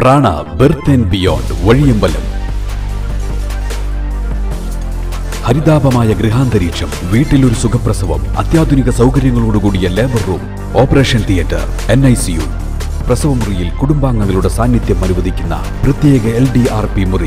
പ്രാണ birth and beyond Vazhiyambalam ഹരിതാപമായ ഗൃഹാന്തരീക്ഷം വീട്ടിലൊരു സുഖപ്രസവം അത്യാധുനിക സൗകര്യങ്ങളോടുകൂടിയ labour room operation theatre N I C U പ്രസവമുറിയിൽ കുടുംബാംഗങ്ങളുടെ സാന്നിധ്യം അനുവദിക്കുന്ന പ്രത്യേക എൽ ഡി ആർ പി മുറി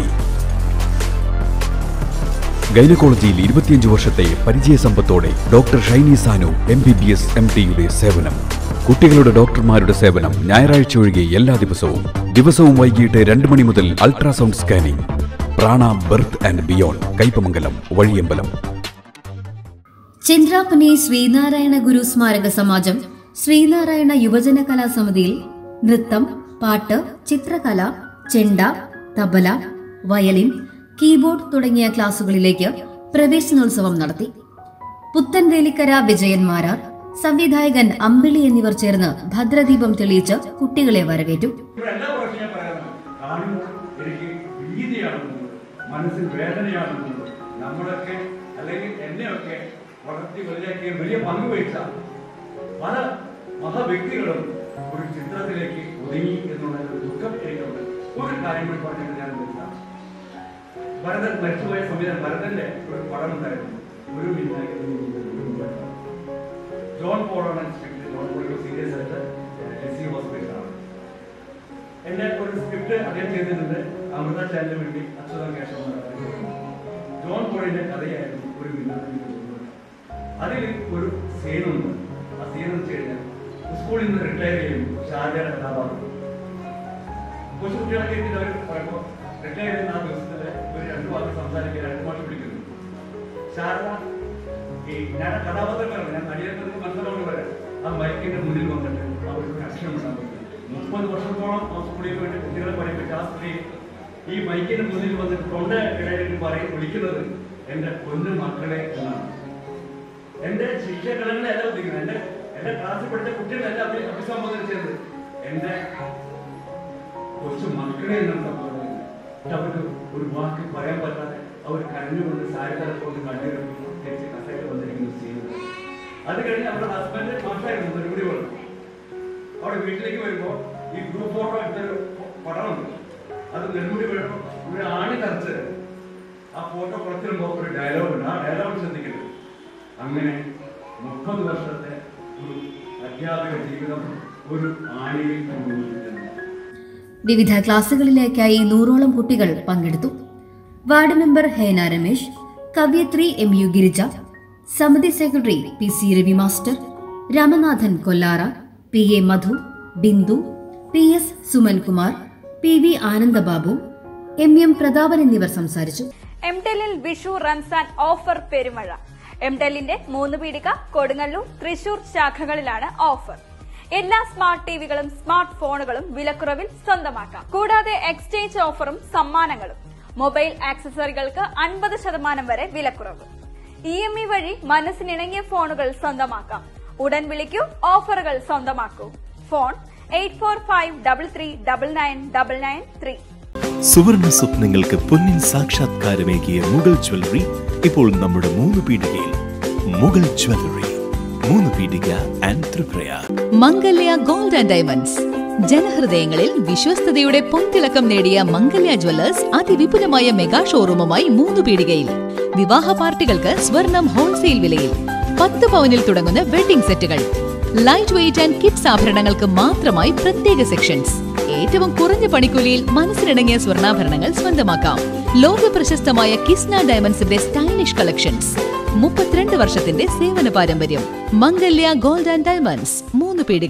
ഗൈനക്കോളജിയിൽ ഇരുപത്തിയഞ്ച് വർഷത്തെ പരിചയസമ്പത്തോടെ doctor Shiny Sanu M B B S M ടിയുടെ സേവനം കുട്ടികളുടെ ഡോക്ടർമാരുടെ സേവനം ഞായറാഴ്ച ഒഴികെ എല്ലാ ദിവസവും ദിവസവും വൈകിട്ട് രണ്ട് മണി മുതൽ ultrasound scanning Prana birth and beyond Kaipamangalam Vazhiyambalam ചന്ദ്രാപ്പനെ ശ്രീനാരായണ ഗുരു സ്മാരക സമാജം ശ്രീനാരായണ യുവജന കലാസമിതിയിൽ നൃത്തം പാട്ട് ചിത്രകല ചെണ്ട തബല വയലിൻ കീബോർഡ് തുടങ്ങിയ ക്ലാസുകളിലേക്ക് പ്രവേശനോത്സവം നടത്തി പുത്തൻവേലിക്കര വിജയന്മാരാർ സംവിധായകൻ അമ്പിളി എന്നിവർ ചേർന്ന് ഭദ്രദീപം തെളിയിച്ച് കുട്ടികളെ വരവേറ്റു ഇവിടെ എല്ലാ പ്രാവശ്യം ഞാൻ പറയാറുണ്ട് കാണുമ്പോൾ എനിക്ക് ഭീതിയാണെന്നുള്ളത് മനസ്സിൽ വേദനയാണെന്നുള്ളത് നമ്മളൊക്കെ അല്ലെങ്കിൽ എന്നെയൊക്കെ വളർത്തി വലുതാക്കിയ വലിയ പങ്ക് വഹിച്ച പല മഹാവ്യക്തികളും ഒരു ചിത്രത്തിലേക്ക് ഒതുങ്ങി എന്നുള്ള ഒരു ദുഃഖം എനിക്കുണ്ട് ഒരു കാര്യം കൂടി പറഞ്ഞിട്ട് ഞാൻ നിർത്താം ഭരതൻ മരിച്ചുപോയ സംവിധാനം ഭരതന്റെ ഒരു പടം ഉണ്ടായിരുന്നു ഒരു മിനിറ്റ് ജോൺ പോളാണ് സ്ക്രിപ്റ്റ് ജോൺ പോൾ ഒരു സീരിയസ് ആയിട്ട് ലെസി ഹോസ്പിറ്റലാണ് എന്റെ ഒരു സ്ക്രിപ്റ്റ് അദ്ദേഹം ചെയ്തിട്ടുണ്ട് അമൃത ചാനലിന് വേണ്ടി അച്യുതം കേശവൻ എന്ന് പറയുന്നത്. ജോൺ പോളിന്റെ കഥയായിരുന്നു ഒരു മിനിറ്റ് അതിൽ ഒരു സീനുണ്ട് ആ സീൻ എന്ന് വെച്ച് കഴിഞ്ഞാൽ സ്കൂളിൽ നിന്ന് റിട്ടയർ ചെയ്യും ഷാജയുടെ കഥാപാത്രം കൊച്ചു കുട്ടികളൊക്കെ എത്തിയിട്ട് അവർ പറയുമ്പോൾ റിട്ടയർ ചെയ്യുന്ന ആ ദിവസത്തിൽ ഒരു രണ്ടു വാക്ക് സംസാരിക്കാൻ രണ്ട് മാസം പിടിക്കുന്നു ശാരദ ഈ ഞാൻ ആ കഥാപാത്രം പറഞ്ഞു ഞാൻ നടിയെന്ന് മനസ്സിലോട്ട് വരാം ആ മൈക്കിന്റെ മുന്നിൽ വന്നിട്ട് അവർക്ക് അക്ഷരം ഉണ്ടാകും മുപ്പത് വർഷത്തോളം ആ സ്കൂളിൽ വേണ്ടി കുട്ടികളെ പഠിപ്പിച്ച ആ സ്ത്രീ ഈ മൈക്കിന്റെ മുന്നിൽ വന്നിട്ട് തൊണ്ട ഇടയിൽ പറയും വിളിക്കുന്നത് എന്റെ പൊന്നു മക്കളെ എന്നാണ് എന്റെ ശിക്ഷകളെല്ലാം എല്ലാം ഉദ്ദേശിക്കുന്നത് എന്റെ എന്റെ ക്ലാസ്സിൽ പഠിച്ച കുട്ടികളെല്ലാം അഭി അഭിസംബോധന ചെയ്തത് എന്റെ കൊച്ചു മക്കളെ എന്നാണ് സംബോധന ചെയ്യുന്നത്. പക്ഷെ അവർക്ക് ഒരു വാക്ക് പറയാൻ പറ്റാതെ അവർ കരഞ്ഞുകൊണ്ട് സാരിതല കൊണ്ട് കണ്ണീരും തിരിച്ച് കസേര വന്നിരിക്കുന്ന സീൻ അത് കഴിഞ്ഞ് അവരുടെ ഹസ്ബൻഡ് മാഷായിരുന്നു നെടുമുടി പറഞ്ഞു അവിടെ വീട്ടിലേക്ക് വരുമ്പോ ഈ ഗ്രൂപ്പ് ഫോട്ടോ എടുത്തൊരു പടമുണ്ട് അത് നെടുമുടി വീഴുമ്പോൾ ഒരു ആണി തറച്ച് ആ ഫോട്ടോ പുറത്തിടുമ്പോ ഒരു ഡയലോഗ് ഉണ്ട് ആ ഡയലോഗ് ശ്രദ്ധിക്കരുത് അങ്ങനെ മുപ്പത് വർഷത്തെ ഒരു അധ്യാപക ജീവിതം ഒരു ആണിയിൽ കൊണ്ടുപോയിരിക്കുന്നു വിവിധ ക്ലാസുകളിലേക്കായി നൂറോളം കുട്ടികൾ പങ്കെടുത്തു വാർഡ് മെമ്പർ ഹേന രമേശ് കവ്യത്രി എം യു ഗിരിജ സമിതി secretary P C Ravi master Ramanathan Kollara P A Madhu Bindu P S Sumankumar P V Anandababu M M Prathapan എന്നിവർ സംസാരിച്ചു എംടെലിൽ വിഷു റംസാൻ ഓഫർ പെരുമഴ എംടെലിന്റെ മൂന്ന് പീടിക കൊടുങ്ങല്ലൂർ തൃശൂർ ശാഖകളിലാണ് ഓഫർ എല്ലാ സ്മാർട്ട് ടിവികളും സ്മാർട്ട് ഫോണുകളും വിലക്കുറവിൽ സ്വന്തമാക്കാം കൂടാതെ എക്സ്ചേഞ്ച് ഓഫറും സമ്മാനങ്ങളും മൊബൈൽ ആക്സസറികൾക്ക് അൻപത് ശതമാനം വരെ വിലക്കുറവ് ഇ എം ഇ വഴി മനസ്സിനിണങ്ങിയ ഫോണുകൾ സ്വന്തമാക്കാം ഉടൻ വിളിക്കൂ ഓഫറുകൾ സ്വന്തമാക്കൂ phone eight four five double three double nine double nine three സുവർണ സ്വപ്നങ്ങൾക്ക് പൊന്നിൻ സാക്ഷാത്കാരമേകിയ മുഗൾ ജ്വല്ലറി ഇപ്പോൾ നമ്മുടെ മൂന്ന് പീടികയിൽ Mughal jewellery Moonupeedika and Thriprayar Mangalya gold and diamonds ജനഹൃദയങ്ങളിൽ വിശ്വസ്തയുടെ പൊൻതിളക്കം നേടിയ മംഗല്യ ജ്വല്ലേഴ്സ് അതിവിപുലമായ മെഗാ ഷോറൂമുമായി മൂന്ന് പീടികയിൽ വിവാഹ പാർട്ടികൾക്ക് സ്വർണം ഹോൾസെയിൽ വിലയിൽ പത്ത് പവനിൽ തുടങ്ങുന്ന വെഡിംഗ് സെറ്റുകൾ ലൈറ്റ് വെയിറ്റ് ആൻഡ് കിഡ്സ് ആഭരണങ്ങൾക്ക് മാത്രമായി പ്രത്യേക സെക്ഷൻസ് ഏറ്റവും കുറഞ്ഞ പണിക്കൂലിയിൽ മനസ്സിനിണങ്ങിയ സ്വർണ്ണാഭരണങ്ങൾ സ്വന്തമാക്കാം ലോക പ്രശസ്തമായ കിസ്ന ഡയമണ്ട്സിന്റെ സ്റ്റൈലിഷ് കളക്ഷൻസ് മുപ്പത്തിരണ്ട് വർഷത്തിന്റെ സേവന പാരമ്പര്യം മംഗല്യ gold and diamonds Moonupeedika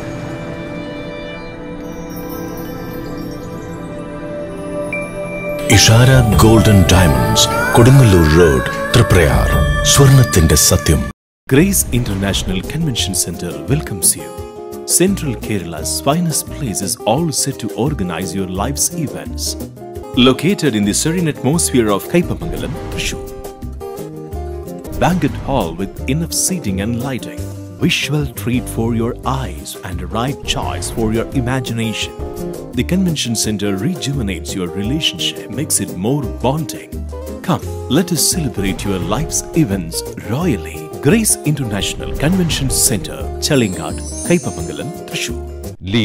Ishara golden diamonds Kodungallur road Thriprayar സ്വർണത്തിന്റെ സത്യം grace international convention centre welcomes you central Kerala's finest place is all set to organize your life's events. Located in the serene atmosphere of Kaipamangalam, Thrissur. Banquet hall with enough seating and lighting. Visual treat for your eyes and a right choice for your imagination. The convention center rejuvenates your relationship, makes it more bonding. Come, let us celebrate your life's events royally. Grace International Convention Center, Chalingad, Kaipamangalam, Thrissur. Lead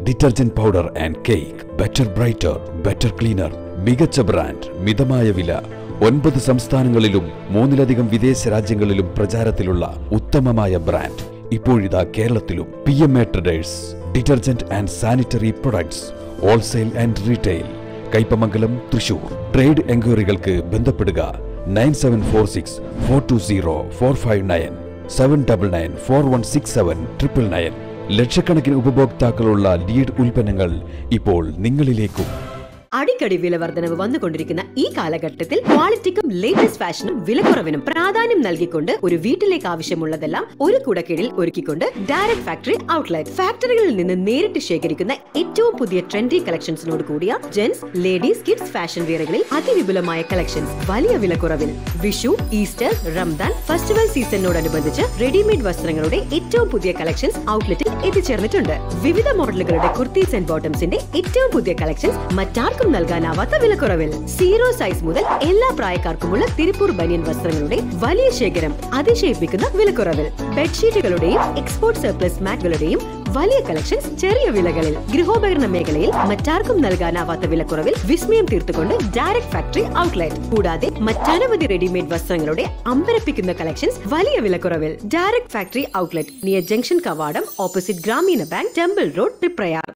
detergent powder and cake better brighter better cleaner മികച്ച brand മിതമായ വില ഒൻപത് സംസ്ഥാനങ്ങളിലും മൂന്നിലധികം വിദേശ രാജ്യങ്ങളിലും പ്രചാരത്തിലുള്ള ഉത്തമമായ brand ഇപ്പോഴിതാ കേരളത്തിലും P M A traders detergent and sanitary products wholesale and retail Kaipamangalam Thrissur trade എൻക്വയറികൾക്ക് ബന്ധപ്പെടുക nine seven four six four two zero four five nine seven double nine four one six seven triple nine ലക്ഷക്കണക്കിന് ഉപഭോക്താക്കളുള്ള lead ഉൽപ്പന്നങ്ങൾ ഇപ്പോൾ നിങ്ങളിലേക്കും അടിക്കടി വില വർധനവ് വന്നുകൊണ്ടിരിക്കുന്ന ഈ കാലഘട്ടത്തിൽ ക്വാളിറ്റിക്കും ലേറ്റസ്റ്റ് ഫാഷനും വിലക്കുറവിനും പ്രാധാന്യം നൽകിക്കൊണ്ട് ഒരു വീട്ടിലേക്ക് ആവശ്യമുള്ളതെല്ലാം ഒരു കുടക്കീഴിൽ ഒരുക്കിക്കൊണ്ട് ഡയറക്ട് ഫാക്ടറി ഔട്ട്ലെറ്റ് ഫാക്ടറികളിൽ നിന്ന് നേരിട്ട് ശേഖരിക്കുന്ന ഏറ്റവും പുതിയ ട്രെൻഡി കളക്ഷൻസിനോട് കൂടിയ ജെന്റ്സ് ലേഡീസ് കിഡ്സ് ഫാഷൻ വെയറുകളിൽ അതിവിപുലമായ കളക്ഷൻസ് വലിയ വിലക്കുറവിൽ വിഷു ഈസ്റ്റർ റംദാൻ ഫെസ്റ്റിവൽ സീസണിനോടനുബന്ധിച്ച് റെഡിമെയ്ഡ് വസ്ത്രങ്ങളുടെ ഏറ്റവും പുതിയ കളക്ഷൻസ് ഔട്ട്ലെറ്റിൽ എത്തിച്ചേർന്നിട്ടുണ്ട് വിവിധ മോഡലുകളുടെ കുർത്തീസ് ആൻഡ് ബോട്ടംസിന്റെ ഏറ്റവും പുതിയ കളക്ഷൻസ് മറ്റാർക്കും നൽകാനാവാത്ത വിലക്കുറവിൽ സീറോ സൈസ് മുതൽ എല്ലാ പ്രായക്കാർക്കുമുള്ള തിരുപ്പൂർ ബനിയൻ വസ്ത്രങ്ങളുടെ വലിയ ശേഖരം അതിശയിപ്പിക്കുന്ന വിലക്കുറവിൽ ബെഡ്ഷീറ്റുകളുടെയും എക്സ്പോർട്ട് സർപ്ലസ് മാറ്റുകളുടെയും വലിയ കളക്ഷൻസ് ചെറിയ വിലകളിൽ ഗൃഹോപകരണ മേഖലയിൽ മറ്റാർക്കും നൽകാനാവാത്ത വിലക്കുറവിൽ വിസ്മയം തീർത്തുകൊണ്ട് ഡയറക്ട് ഫാക്ടറി ഔട്ട്ലെറ്റ് കൂടാതെ മറ്റനവധി റെഡിമെയ്ഡ് വസ്ത്രങ്ങളുടെ അമ്പരപ്പിക്കുന്ന കളക്ഷൻസ് വലിയ വിലക്കുറവിൽ direct factory outlet near junction കവാടം opposite Grameena bank temple road Triprayar